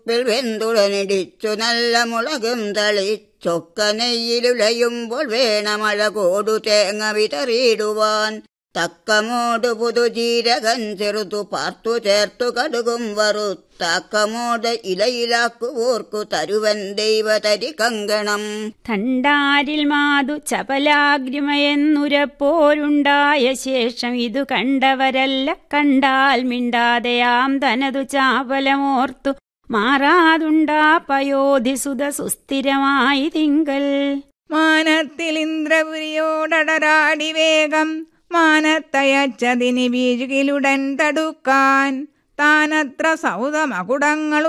വെന്തുടനിടിച്ചു നല്ല മുളകും തളിച്ചൊക്ക നെയ്യിലുലയുമ്പോൾ വേണമഴ കോടു തേങ്ങ വിതറിയിടുവാൻ തക്കമോട് പുതുജീരകൻ ചെറുതു പാർത്തു ചേർത്തു കടുകും വറുത്താക്കമോട് ഇലയിലാക്കുവോർക്കു തരുവൻ ദൈവതരി കങ്കണം തണ്ടാരിൽ മാതു ചപലാഗ്രിമയെന്നുരപ്പോരുണ്ടായ ശേഷം ഇതു കണ്ടവരല്ല കണ്ടാൽ മിണ്ടാതെയാം തനതു ചാപലമോർത്തു മാറാതുണ്ടാ പയോധിസുത സുസ്ഥിരമായി തിങ്കൽ മാനത്തിൽ ഇന്ദ്രപുരിയോടടരാടി വേഗം മാനത്തയച്ചതിനി വീഴുകിലുടൻ തടുക്കാൻ താനത്ര സൗതമകുടങ്ങൾ